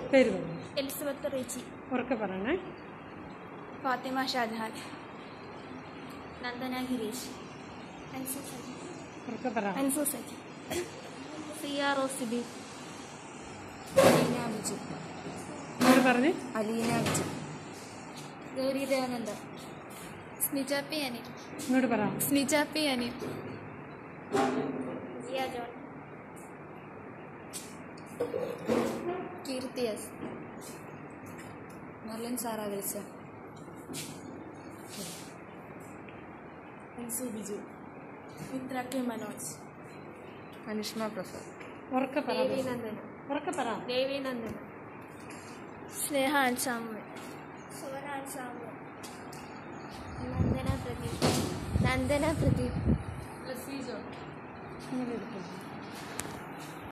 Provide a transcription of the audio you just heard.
പേര് പറഞ്ഞു എലിസബത്ത് റീച്ചി ഉറക്കെ പറയണേ ഫാത്തിമ ഷാജഹാൻ നന്ദന ഗിരീഷ് അൻസു സജി ഉറക്കെ പറ അൻസു സജി സിയ റോസിബി അലീന ബിജു പേര് പറഞ്ഞ് അലീന ബിജു ഗൗരി ദേവനന്ദ സ്നിജ പി അനിൽ ഇങ്ങോട്ട് പറ Snija P Anil Jia John Keerthi S Merlin Sara Wilson Ansu Biju Mitra K Manoj Anushma Prasad ഉറക്കെ പറ ദേവി നന്ദന ഉറക്കെ പറ ദേവി നന്ദന സ്നേഹ അൻസാമുൽ സുവന അൻസാമുൽ നന്ദന പ്രദീപ് നന്ദന പ്രദീപ് ഇങ്ങനെ ഇരിക്കുന്നു.